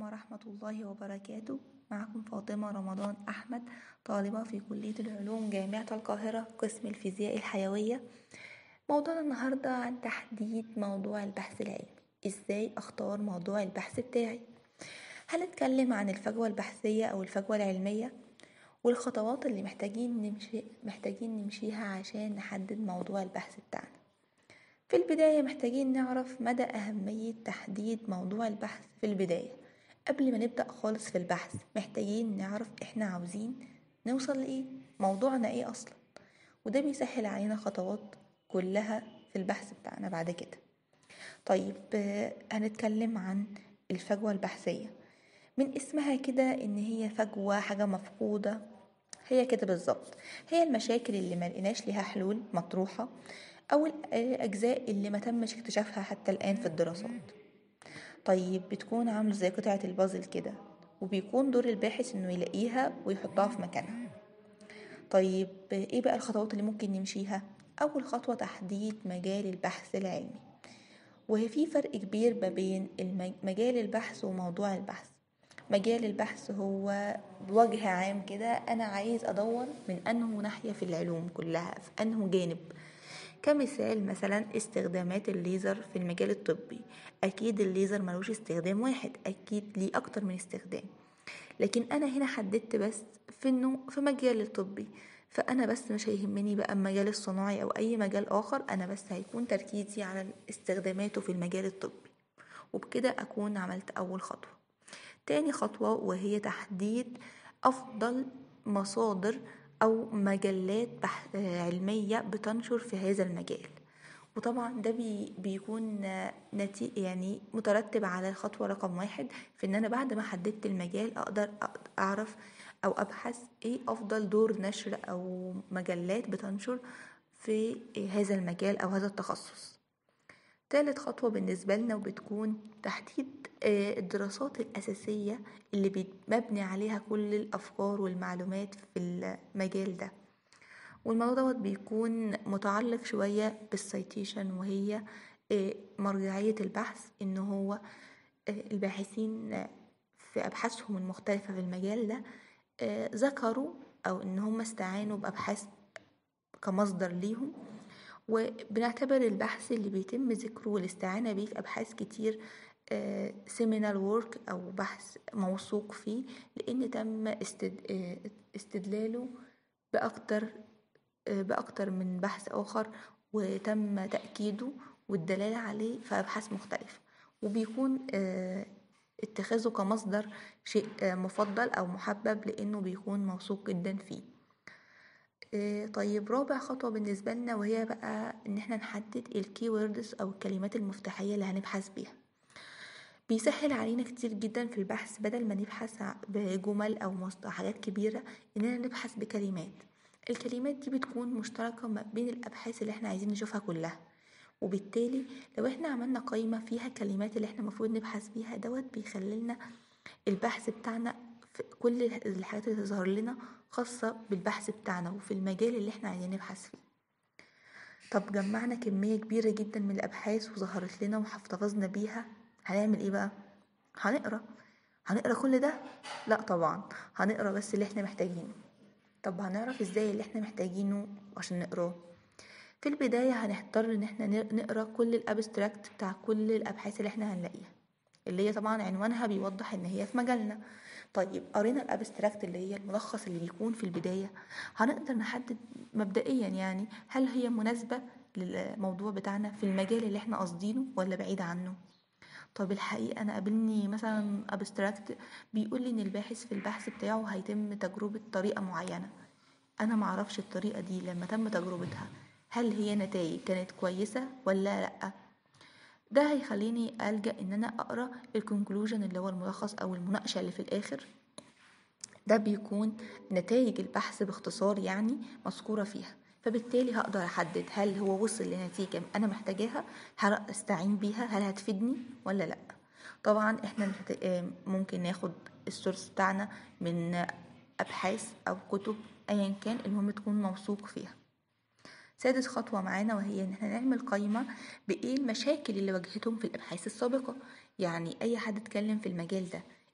ورحمة الله وبركاته معكم فاطمة رمضان أحمد طالبة في كلية العلوم جامعة القاهرة قسم الفيزياء الحيوية موضوعنا النهاردة عن تحديد موضوع البحث العلمي إزاي أختار موضوع البحث بتاعي هنتكلم عن الفجوة البحثية أو الفجوة العلمية والخطوات اللي محتاجين نمشي محتاجين نمشيها عشان نحدد موضوع البحث بتاعنا في البداية محتاجين نعرف مدى أهمية تحديد موضوع البحث في البداية قبل ما نبدأ خالص في البحث محتاجين نعرف احنا عاوزين نوصل لإيه موضوعنا إيه أصلا وده بيسهل علينا خطوات كلها في البحث بتاعنا بعد كده طيب هنتكلم عن الفجوة البحثية من اسمها كده ان هي فجوة حاجة مفقودة هي كده بالظبط هي المشاكل اللي ما لقيناش ليها حلول مطروحة او الاجزاء اللي ما تمش اكتشافها حتى الان في الدراسات طيب بتكون عامله زي قطعه البازل كده وبيكون دور الباحث انه يلاقيها ويحطها في مكانها طيب ايه بقى الخطوات اللي ممكن نمشيها اول خطوه تحديد مجال البحث العلمي وهي في فرق كبير ما بين مجال البحث وموضوع البحث مجال البحث هو بوجه عام كده انا عايز ادور من انه ناحيه في العلوم كلها في انه جانب كمثال مثلا استخدامات الليزر في المجال الطبي اكيد الليزر ملوش استخدام واحد اكيد ليه اكتر من استخدام لكن انا هنا حددت بس في انه في مجال الطبي فانا بس مش هيهمني بقى المجال الصناعي او اي مجال اخر انا بس هيكون تركيزي على استخداماته في المجال الطبي وبكده اكون عملت اول خطوه تاني خطوه وهي تحديد افضل مصادر أو مجلات علمية بتنشر في هذا المجال وطبعا ده بي بيكون نتي يعني مترتب على الخطوة رقم واحد في ان انا بعد ما حددت المجال اقدر اعرف او ابحث ايه افضل دور نشر او مجلات بتنشر في هذا المجال او هذا التخصص تالت خطوة بالنسبة لنا وبتكون تحديد الدراسات الأساسية اللي مبني عليها كل الأفكار والمعلومات في المجال ده والموضوع دوت بيكون متعلق شوية بالسيتيشن وهي مرجعية البحث إن هو الباحثين في أبحاثهم المختلفة في المجال ده ذكروا أو إن هم استعانوا بأبحاث كمصدر ليهم وبنعتبر البحث اللي بيتم ذكره والاستعانة بيه في أبحاث كتير سيمينال وورك أو بحث موثوق فيه لأن تم استدلاله بأكتر بأكتر من بحث آخر وتم تأكيده والدلالة عليه في أبحاث مختلفة وبيكون اتخاذه كمصدر شيء مفضل أو محبب لأنه بيكون موثوق جدا فيه طيب رابع خطوة بالنسبة لنا وهي بقى ان احنا نحدد الكي ووردز او الكلمات المفتاحية اللي هنبحث بيها بيسهل علينا كتير جدا في البحث بدل ما نبحث بجمل او حاجات كبيرة اننا نبحث بكلمات الكلمات دي بتكون مشتركة ما بين الابحاث اللي احنا عايزين نشوفها كلها وبالتالي لو احنا عملنا قائمة فيها كلمات اللي احنا المفروض نبحث بيها دوت بيخلينا البحث بتاعنا في كل الحاجات اللي تظهر لنا خاصة بالبحث بتاعنا وفي المجال اللي احنا عايزين نبحث فيه طب جمعنا كمية كبيرة جدا من الأبحاث وظهرت لنا واحتفظنا بيها هنعمل ايه بقى؟ هنقرا هنقرا كل ده؟ لا طبعا هنقرا بس اللي احنا محتاجينه طب هنعرف ازاي اللي احنا محتاجينه عشان نقراه في البداية هنضطر ان احنا نقرا كل الابستراكت بتاع كل الابحاث اللي احنا هنلاقيها اللي هي طبعا عنوانها بيوضح ان هي في مجالنا طيب قرينا الابستراكت اللي هي الملخص اللي بيكون في البدايه هنقدر نحدد مبدئيا يعني هل هي مناسبه للموضوع بتاعنا في المجال اللي احنا قاصدينه ولا بعيد عنه طب الحقيقة أنا قابلني مثلا أبستراكت بيقول لي إن الباحث في البحث بتاعه هيتم تجربة طريقة معينة أنا معرفش الطريقة دي لما تم تجربتها هل هي نتائج كانت كويسة ولا لأ ده هيخليني ألجأ إن أنا أقرأ الكونكلوجن اللي هو الملخص أو المناقشة اللي في الآخر ده بيكون نتائج البحث باختصار يعني مذكورة فيها فبالتالي هقدر أحدد هل هو وصل لنتيجة أنا محتاجاها هل أستعين بيها هل هتفيدني ولا لأ طبعا احنا ممكن ناخد السورس بتاعنا من أبحاث أو كتب أيا كان المهم تكون موثوق فيها سادس خطوة معانا وهي إن احنا نعمل قائمة بإيه المشاكل اللي واجهتهم في الأبحاث السابقة يعني أي حد اتكلم في المجال ده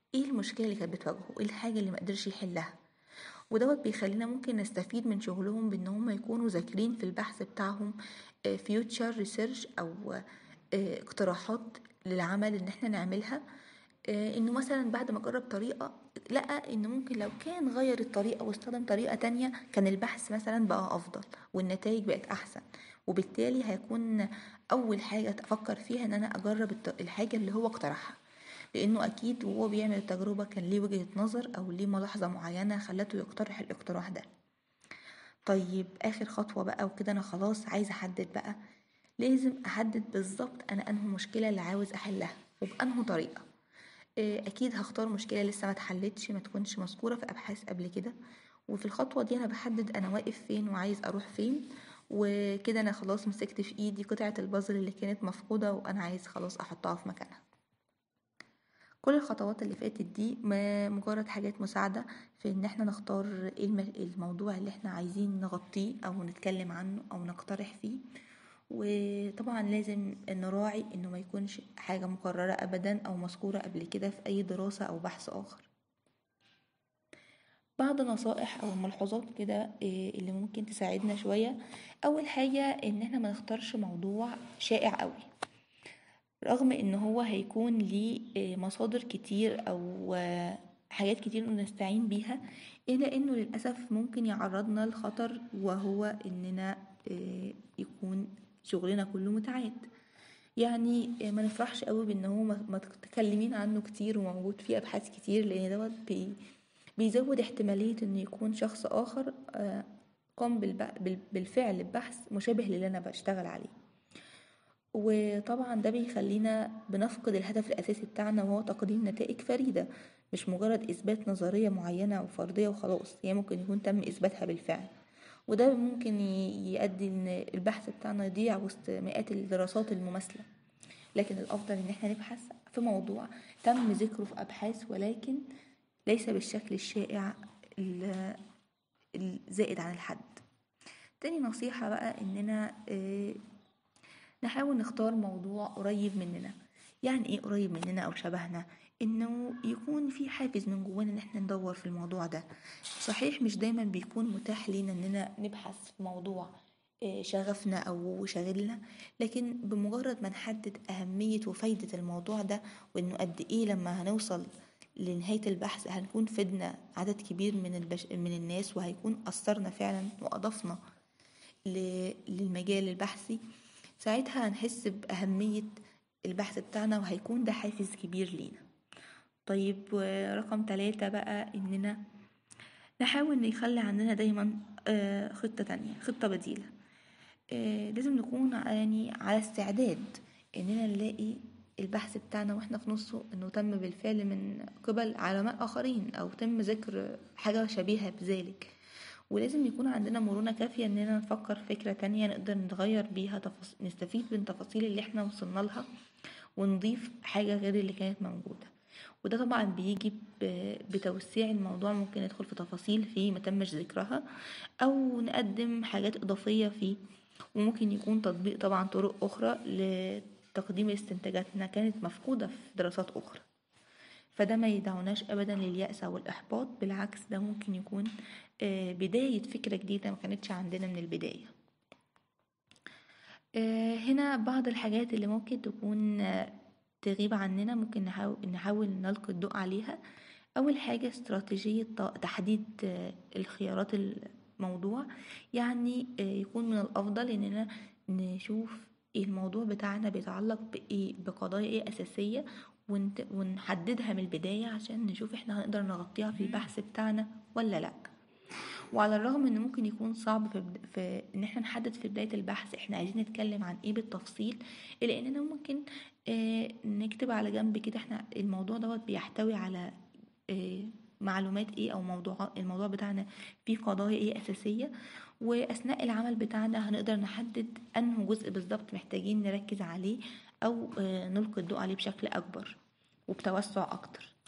ايه المشكله اللي كانت بتواجهه ايه الحاجه اللي مقدرش يحلها ودوت بيخلينا ممكن نستفيد من شغلهم بان هم يكونوا ذاكرين في البحث بتاعهم فيوتشر ريسيرش او آه، اقتراحات للعمل ان احنا نعملها آه، انه مثلا بعد ما جرب طريقه لقى ان ممكن لو كان غير الطريقه واستخدم طريقه تانية كان البحث مثلا بقى افضل والنتائج بقت احسن وبالتالي هيكون اول حاجه افكر فيها ان انا اجرب الحاجه اللي هو اقترحها لانه اكيد وهو بيعمل التجربه كان ليه وجهه نظر او ليه ملاحظه معينه خلته يقترح الاقتراح ده طيب اخر خطوه بقى وكده انا خلاص عايزه احدد بقى لازم احدد بالظبط انا انه مشكله اللي عاوز احلها وبانه طريقه آه، اكيد هختار مشكله لسه ما اتحلتش ما تكونش مذكوره في ابحاث قبل كده وفي الخطوه دي انا بحدد انا واقف فين وعايز اروح فين وكده انا خلاص مسكت في ايدي قطعه البازل اللي كانت مفقوده وانا عايز خلاص احطها في مكانها كل الخطوات اللي فاتت دي مجرد حاجات مساعدة في ان احنا نختار ايه الموضوع اللي احنا عايزين نغطيه او نتكلم عنه او نقترح فيه وطبعا لازم نراعي انه ما يكونش حاجة مكررة ابدا او مذكورة قبل كده في اي دراسة او بحث اخر بعض نصائح او ملحوظات كده آه، اللي ممكن تساعدنا شوية اول حاجة ان احنا ما نختارش موضوع شائع قوي رغم ان هو هيكون ليه آه، مصادر كتير او آه، حاجات كتير نستعين بيها الا انه للاسف ممكن يعرضنا لخطر وهو اننا يكون شغلنا كله متعاد يعني ما نفرحش قوي بان هو متكلمين عنه كتير وموجود فيه ابحاث كتير لان دوت بي بيزود احتمالية ان يكون شخص اخر آه، قام بالفعل ببحث مشابه للي انا بشتغل عليه وطبعا ده بيخلينا بنفقد الهدف الاساسي بتاعنا وهو تقديم نتائج فريدة مش مجرد اثبات نظرية معينة او فرضية وخلاص هي ممكن يكون تم اثباتها بالفعل وده ممكن يؤدي ان البحث بتاعنا يضيع وسط مئات الدراسات المماثلة لكن الافضل ان احنا نبحث في موضوع تم ذكره في ابحاث ولكن ليس بالشكل الشائع الزائد عن الحد تاني نصيحة بقى اننا آه، نحاول نختار موضوع قريب مننا يعني ايه قريب مننا او شبهنا انه يكون في حافز من جوانا ان احنا ندور في الموضوع ده صحيح مش دايما بيكون متاح لينا اننا نبحث في موضوع آه، شغفنا او شاغلنا لكن بمجرد ما نحدد اهمية وفايدة الموضوع ده وانه قد ايه لما هنوصل لنهاية البحث هنكون فدنا عدد كبير من, البش... من الناس وهيكون أثرنا فعلا وأضفنا للمجال البحثي ساعتها هنحس بأهمية البحث بتاعنا وهيكون ده حافز كبير لينا طيب رقم ثلاثة بقى إننا نحاول نخلي عندنا دايما آه، خطة تانية خطة بديلة آه، لازم نكون يعني على استعداد إننا نلاقي البحث بتاعنا واحنا في نصه انه تم بالفعل من قبل علماء اخرين او تم ذكر حاجة شبيهة بذلك ولازم يكون عندنا مرونة كافية اننا نفكر فكرة تانية نقدر نتغير بيها تفص... نستفيد من التفاصيل اللي احنا وصلنا لها ونضيف حاجة غير اللي كانت موجودة وده طبعا بيجي بتوسيع الموضوع ممكن ندخل في تفاصيل فيه ما تمش ذكرها او نقدم حاجات اضافية فيه وممكن يكون تطبيق طبعا طرق اخرى تقديم استنتاجاتنا كانت مفقودة في دراسات أخرى فده ما يدعوناش أبدا لليأس أو الإحباط بالعكس ده ممكن يكون آه، بداية فكرة جديدة ما كانتش عندنا من البداية آه، هنا بعض الحاجات اللي ممكن تكون آه، تغيب عننا ممكن نحاول, نحاول نلقي الضوء عليها أول حاجة استراتيجية تحديد الخيارات الموضوع يعني يكون من الأفضل إننا نشوف الموضوع بتاعنا بيتعلق بإيه بقضايا إيه أساسية ونحددها من البداية عشان نشوف احنا هنقدر نغطيها في البحث بتاعنا ولا لأ وعلى الرغم ان ممكن يكون صعب في, بد... في ان احنا نحدد في بدايه البحث احنا عايزين نتكلم عن ايه بالتفصيل الا اننا ممكن آه نكتب على جنب كده احنا الموضوع دوت بيحتوي على آه معلومات ايه او موضوع الموضوع بتاعنا فيه قضايا ايه اساسيه واثناء العمل بتاعنا هنقدر نحدد انه جزء بالظبط محتاجين نركز عليه او آه، نلقي الضوء عليه بشكل اكبر وبتوسع اكتر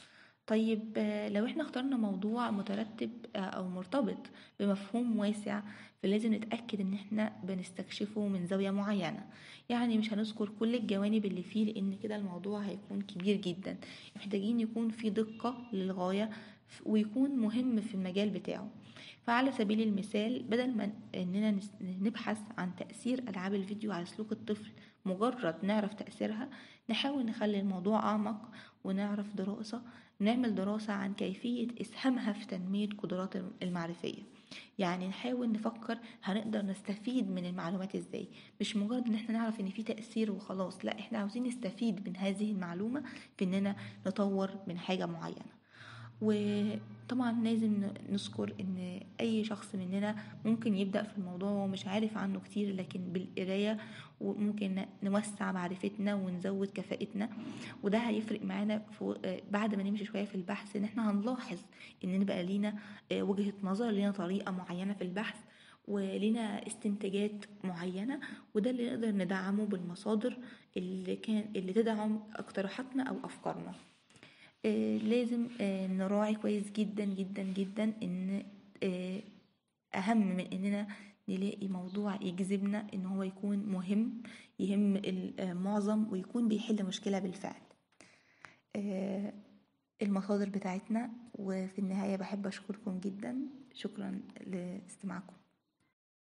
طيب آه، لو احنا اخترنا موضوع مترتب آه، او مرتبط بمفهوم واسع فلازم نتأكد ان احنا بنستكشفه من زاوية معينة يعني مش هنذكر كل الجوانب اللي فيه لان كده الموضوع هيكون كبير جدا محتاجين يكون في دقة للغاية ويكون مهم في المجال بتاعه فعلى سبيل المثال بدل ما اننا نبحث عن تأثير ألعاب الفيديو على سلوك الطفل مجرد نعرف تأثيرها نحاول نخلي الموضوع أعمق ونعرف دراسة نعمل دراسة عن كيفية إسهامها في تنمية قدرات المعرفية يعني نحاول نفكر هنقدر نستفيد من المعلومات ازاي مش مجرد ان احنا نعرف ان في تأثير وخلاص لا احنا عاوزين نستفيد من هذه المعلومة في اننا نطور من حاجة معينة وطبعا لازم نذكر ان اي شخص مننا ممكن يبدا في الموضوع ومش عارف عنه كتير لكن بالقرايه وممكن نوسع معرفتنا ونزود كفاءتنا وده هيفرق معانا بعد ما نمشي شويه في البحث ان احنا هنلاحظ ان بقى لينا آه، وجهه نظر لينا طريقه معينه في البحث ولينا استنتاجات معينة وده اللي نقدر ندعمه بالمصادر اللي كان اللي تدعم اقتراحاتنا أو أفكارنا آه، لازم آه، نراعي كويس جدا جدا جدا ان آه، اهم من اننا نلاقي موضوع يجذبنا ان هو يكون مهم يهم المعظم ويكون بيحل مشكلة بالفعل المصادر بتاعتنا وفي النهاية بحب أشكركم جدا شكرا لاستماعكم